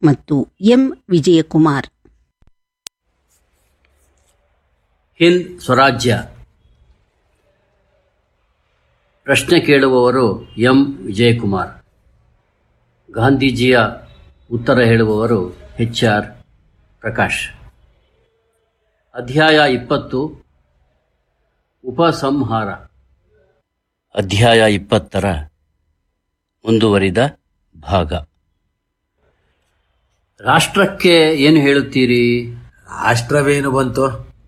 ಮತ್ತು ಎಂ ವಿಜಯಕುಮಾರ್ ಹಿಂದ್ ಸ್ವರಾಜ್ಯ ಪ್ರಶ್ನೆ ಕೇಳುವವರು ಎಂ ವಿಜಯಕುಮಾರ್ ಗಾಂಧೀಜಿಯ ಉತ್ತರ ಹೇಳುವವರು ಎಚ್ ಆರ್ ಪ್ರಕಾಶ್ ಅಧ್ಯಾಯ ಇಪ್ಪತ್ತು ಉಪಸಂಹಾರ ಅಧ್ಯಾಯ ಇಪ್ಪತ್ತರ ಮುಂದುವರಿದ ಭಾಗ ರಾಷ್ಟ್ರಕ್ಕೆ ಏನು ಹೇಳುತ್ತೀರಿ ರಾಷ್ಟ್ರವೇನು ಬಂತು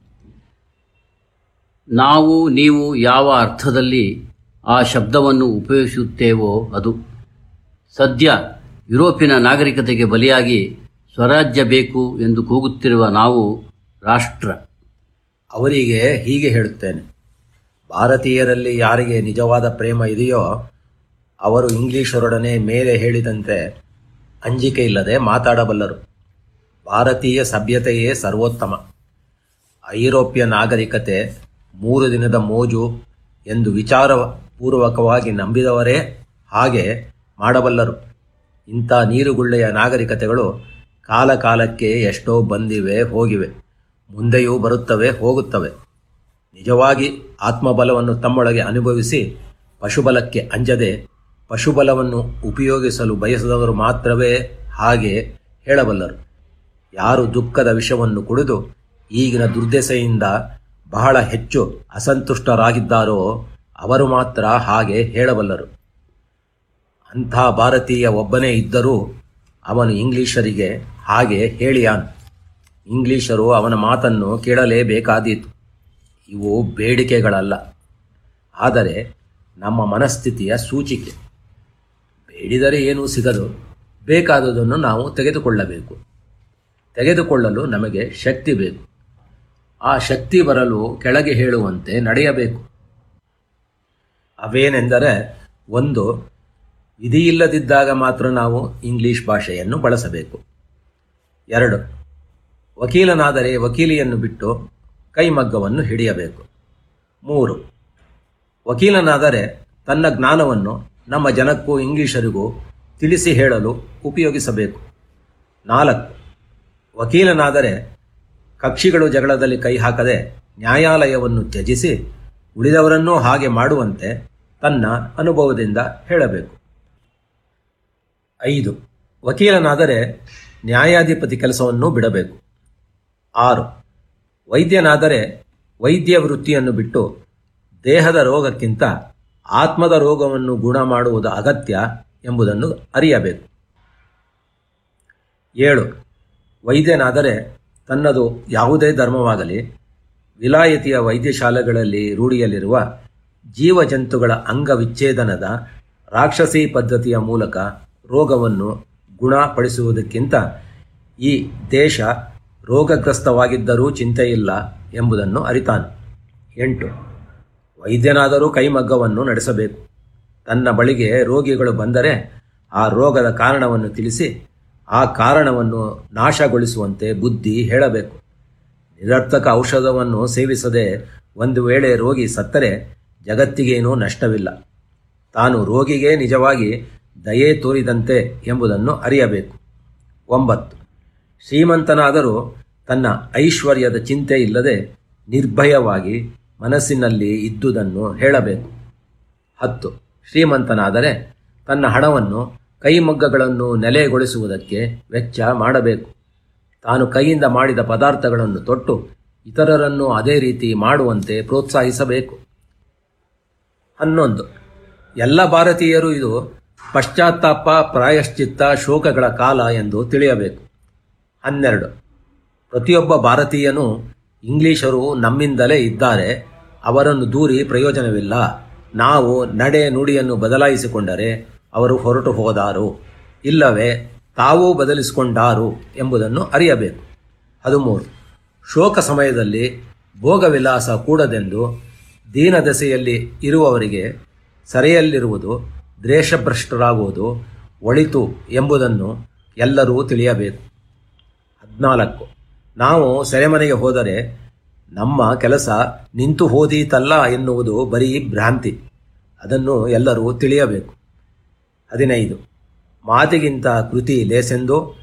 ನಾವು ನೀವು ಯಾವ ಅರ್ಥದಲ್ಲಿ ಆ ಶಬ್ದವನ್ನು ಉಪಯೋಗಿಸುತ್ತೇವೋ ಅದು ಸದ್ಯ ಯುರೋಪಿನ ನಾಗರಿಕತೆಗೆ ಬಲಿಯಾಗಿ ಸ್ವರಾಜ್ಯ ಬೇಕು ಎಂದು ಕೂಗುತ್ತಿರುವ ನಾವು ರಾಷ್ಟ್ರ ಅವರಿಗೆ ಹೀಗೆ ಹೇಳುತ್ತೇನೆ ಭಾರತೀಯರಲ್ಲಿ ಯಾರಿಗೆ ನಿಜವಾದ ಪ್ರೇಮ ಇದೆಯೋ ಅವರು ಇಂಗ್ಲಿಷರೊಡನೆ ಮೇಲೆ ಹೇಳಿದಂತೆ ಅಂಜಿಕೆ ಇಲ್ಲದೆ ಮಾತಾಡಬಲ್ಲರು ಭಾರತೀಯ ಸಭ್ಯತೆಯೇ ಸರ್ವೋತ್ತಮ ಐರೋಪ್ಯ ನಾಗರಿಕತೆ ಮೂರು ದಿನದ ಮೋಜು ಎಂದು ವಿಚಾರಪೂರ್ವಕವಾಗಿ ನಂಬಿದವರೇ ಹಾಗೆ ಮಾಡಬಲ್ಲರು ಇಂಥ ನೀರುಗುಳ್ಳೆಯ ನಾಗರಿಕತೆಗಳು ಕಾಲ ಕಾಲಕ್ಕೆ ಎಷ್ಟೋ ಬಂದಿವೆ ಹೋಗಿವೆ ಮುಂದೆಯೂ ಬರುತ್ತವೆ ಹೋಗುತ್ತವೆ ನಿಜವಾಗಿ ಆತ್ಮಬಲವನ್ನು ತಮ್ಮೊಳಗೆ ಅನುಭವಿಸಿ ಪಶುಬಲಕ್ಕೆ ಅಂಜದೆ ಪಶುಬಲವನ್ನು ಉಪಯೋಗಿಸಲು ಬಯಸದವರು ಮಾತ್ರವೇ ಹಾಗೆ ಹೇಳಬಲ್ಲರು ಯಾರು ದುಃಖದ ವಿಷವನ್ನು ಕುಡಿದು ಈಗಿನ ದುರ್ದೆಸೆಯಿಂದ ಬಹಳ ಹೆಚ್ಚು ಅಸಂತುಷ್ಟರಾಗಿದ್ದಾರೋ ಅವರು ಮಾತ್ರ ಹಾಗೆ ಹೇಳಬಲ್ಲರು ಅಂಥ ಭಾರತೀಯ ಒಬ್ಬನೇ ಇದ್ದರೂ ಅವನು ಇಂಗ್ಲಿಷರಿಗೆ ಹಾಗೆ ಹೇಳಿಯಾನು ಇಂಗ್ಲಿಷರು ಅವನ ಮಾತನ್ನು ಕೇಳಲೇಬೇಕಾದೀತು ಇವು ಬೇಡಿಕೆಗಳಲ್ಲ ಆದರೆ ನಮ್ಮ ಮನಸ್ಥಿತಿಯ ಸೂಚಿಕೆ ಬೇಡಿದರೆ ಏನೂ ಸಿಗದು ಬೇಕಾದುದನ್ನು ನಾವು ತೆಗೆದುಕೊಳ್ಳಬೇಕು ತೆಗೆದುಕೊಳ್ಳಲು ನಮಗೆ ಶಕ್ತಿ ಬೇಕು ಆ ಶಕ್ತಿ ಬರಲು ಕೆಳಗೆ ಹೇಳುವಂತೆ ನಡೆಯಬೇಕು ಅವೇನೆಂದರೆ ಒಂದು ವಿಧಿಯಿಲ್ಲದಿದ್ದಾಗ ಮಾತ್ರ ನಾವು ಇಂಗ್ಲಿಷ್ ಭಾಷೆಯನ್ನು ಬಳಸಬೇಕು ಎರಡು ವಕೀಲನಾದರೆ ವಕೀಲಿಯನ್ನು ಬಿಟ್ಟು ಕೈಮಗ್ಗವನ್ನು ಹಿಡಿಯಬೇಕು ಮೂರು ವಕೀಲನಾದರೆ ತನ್ನ ಜ್ಞಾನವನ್ನು ನಮ್ಮ ಜನಕ್ಕೂ ಇಂಗ್ಲಿಷರಿಗೂ ತಿಳಿಸಿ ಹೇಳಲು ಉಪಯೋಗಿಸಬೇಕು ನಾಲ್ಕು ವಕೀಲನಾದರೆ ಕಕ್ಷಿಗಳು ಜಗಳದಲ್ಲಿ ಕೈ ಹಾಕದೆ ನ್ಯಾಯಾಲಯವನ್ನು ತ್ಯಜಿಸಿ ಉಳಿದವರನ್ನೂ ಹಾಗೆ ಮಾಡುವಂತೆ ತನ್ನ ಅನುಭವದಿಂದ ಹೇಳಬೇಕು ಐದು ವಕೀಲನಾದರೆ ನ್ಯಾಯಾಧಿಪತಿ ಕೆಲಸವನ್ನು ಬಿಡಬೇಕು ಆರು ವೈದ್ಯನಾದರೆ ವೈದ್ಯ ವೃತ್ತಿಯನ್ನು ಬಿಟ್ಟು ದೇಹದ ರೋಗಕ್ಕಿಂತ ಆತ್ಮದ ರೋಗವನ್ನು ಗುಣ ಮಾಡುವುದು ಅಗತ್ಯ ಎಂಬುದನ್ನು ಅರಿಯಬೇಕು ಏಳು ವೈದ್ಯನಾದರೆ ತನ್ನದು ಯಾವುದೇ ಧರ್ಮವಾಗಲಿ ವಿಲಾಯತಿಯ ವೈದ್ಯಶಾಲೆಗಳಲ್ಲಿ ರೂಢಿಯಲ್ಲಿರುವ ಜೀವಜಂತುಗಳ ಅಂಗವಿಚ್ಛೇದನದ ರಾಕ್ಷಸಿ ಪದ್ಧತಿಯ ಮೂಲಕ ರೋಗವನ್ನು ಗುಣಪಡಿಸುವುದಕ್ಕಿಂತ ಈ ದೇಶ ರೋಗಗ್ರಸ್ತವಾಗಿದ್ದರೂ ಚಿಂತೆಯಿಲ್ಲ ಎಂಬುದನ್ನು ಅರಿತಾನು ಎಂಟು ವೈದ್ಯನಾದರೂ ಕೈಮಗ್ಗವನ್ನು ನಡೆಸಬೇಕು ತನ್ನ ಬಳಿಗೆ ರೋಗಿಗಳು ಬಂದರೆ ಆ ರೋಗದ ಕಾರಣವನ್ನು ತಿಳಿಸಿ ಆ ಕಾರಣವನ್ನು ನಾಶಗೊಳಿಸುವಂತೆ ಬುದ್ಧಿ ಹೇಳಬೇಕು ನಿರರ್ಥಕ ಔಷಧವನ್ನು ಸೇವಿಸದೆ ಒಂದು ವೇಳೆ ರೋಗಿ ಸತ್ತರೆ ಜಗತ್ತಿಗೇನೂ ನಷ್ಟವಿಲ್ಲ ತಾನು ರೋಗಿಗೆ ನಿಜವಾಗಿ ದಯೆ ತೋರಿದಂತೆ ಎಂಬುದನ್ನು ಅರಿಯಬೇಕು ಒಂಬತ್ತು ಶ್ರೀಮಂತನಾದರೂ ತನ್ನ ಐಶ್ವರ್ಯದ ಚಿಂತೆ ಇಲ್ಲದೆ ನಿರ್ಭಯವಾಗಿ ಮನಸ್ಸಿನಲ್ಲಿ ಇದ್ದುದನ್ನು ಹೇಳಬೇಕು ಹತ್ತು ಶ್ರೀಮಂತನಾದರೆ ತನ್ನ ಹಣವನ್ನು ಕೈಮಗ್ಗಗಳನ್ನು ನೆಲೆಗೊಳಿಸುವುದಕ್ಕೆ ವೆಚ್ಚ ಮಾಡಬೇಕು ತಾನು ಕೈಯಿಂದ ಮಾಡಿದ ಪದಾರ್ಥಗಳನ್ನು ತೊಟ್ಟು ಇತರರನ್ನು ಅದೇ ರೀತಿ ಮಾಡುವಂತೆ ಪ್ರೋತ್ಸಾಹಿಸಬೇಕು ಹನ್ನೊಂದು ಎಲ್ಲ ಭಾರತೀಯರು ಇದು ಪಶ್ಚಾತ್ತಾಪ ಪ್ರಾಯಶ್ಚಿತ್ತ ಶೋಕಗಳ ಕಾಲ ಎಂದು ತಿಳಿಯಬೇಕು ಹನ್ನೆರಡು ಪ್ರತಿಯೊಬ್ಬ ಭಾರತೀಯನೂ ಇಂಗ್ಲಿಷರು ನಮ್ಮಿಂದಲೇ ಇದ್ದಾರೆ ಅವರನ್ನು ದೂರಿ ಪ್ರಯೋಜನವಿಲ್ಲ ನಾವು ನಡೆ ನುಡಿಯನ್ನು ಬದಲಾಯಿಸಿಕೊಂಡರೆ ಅವರು ಹೊರಟು ಹೋದಾರು ಇಲ್ಲವೇ ತಾವೂ ಬದಲಿಸಿಕೊಂಡಾರು ಎಂಬುದನ್ನು ಅರಿಯಬೇಕು ಹದಿಮೂರು ಶೋಕ ಸಮಯದಲ್ಲಿ ಭೋಗವಿಲಾಸ ಕೂಡದೆಂದು ದೀನದೆಸೆಯಲ್ಲಿ ಇರುವವರಿಗೆ ಸೆರೆಯಲ್ಲಿರುವುದು ದ್ವೇಷಭ್ರಷ್ಟರಾಗುವುದು ಒಳಿತು ಎಂಬುದನ್ನು ಎಲ್ಲರೂ ತಿಳಿಯಬೇಕು ಹದಿನಾಲ್ಕು ನಾವು ಸೆರೆಮನೆಗೆ ಹೋದರೆ ನಮ್ಮ ಕೆಲಸ ನಿಂತು ಹೋದೀತಲ್ಲ ಎನ್ನುವುದು ಬರೀ ಭ್ರಾಂತಿ ಅದನ್ನು ಎಲ್ಲರೂ ತಿಳಿಯಬೇಕು ಹದಿನೈದು ಮಾತಿಗಿಂತ ಕೃತಿ ಲೇಸೆಂದು